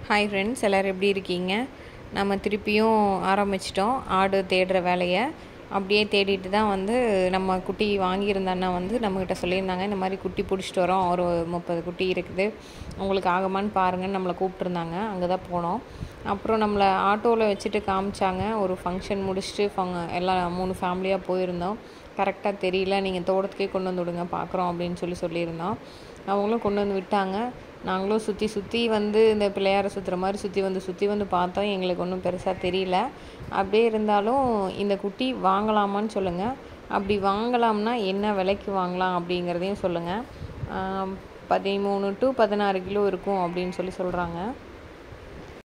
hi friends எல்லோரும் எப்படி இருக்கீங்க நம்ம திருப்பியும் ஆரம்பிச்சிட்டோம் ஆடு தேடுற வேலையை அப்படியே தேடிட்டு தான் வந்து நம்ம குட்டி வாங்கியிருந்த அண்ணா வந்து நம்மக்கிட்ட சொல்லியிருந்தாங்க இந்த மாதிரி குட்டி பிடிச்சிட்டு வரோம் ஒரு முப்பது குட்டி இருக்குது உங்களுக்கு ஆகுமான்னு பாருங்கன்னு நம்மளை கூப்பிட்ருந்தாங்க அங்கே தான் போனோம் அப்புறம் நம்மளை ஆட்டோவில் வச்சுட்டு காமிச்சாங்க ஒரு ஃபங்க்ஷன் முடிச்சுட்டு ஃபங்க எல்லாம் மூணு ஃபேமிலியாக போயிருந்தோம் கரெக்டாக தெரியல நீங்கள் தோட்டத்துக்கே கொண்டு வந்து விடுங்க பார்க்குறோம் அப்படின்னு சொல்லி சொல்லியிருந்தோம் அவங்களும் கொண்டு வந்து விட்டாங்க நாங்களும் சுற்றி சுற்றி வந்து இந்த பிள்ளையாரை சுற்றுற மாதிரி சுற்றி வந்து சுற்றி வந்து பார்த்தோம் எங்களுக்கு ஒன்றும் பெருசாக தெரியல அப்படியே இருந்தாலும் இந்த குட்டி வாங்கலாமான்னு சொல்லுங்கள் அப்படி வாங்கலாம்னா என்ன விலைக்கு வாங்கலாம் அப்படிங்கிறதையும் சொல்லுங்கள் பதிமூணு டு பதினாறு கிலோ இருக்கும் அப்படின்னு சொல்லி சொல்கிறாங்க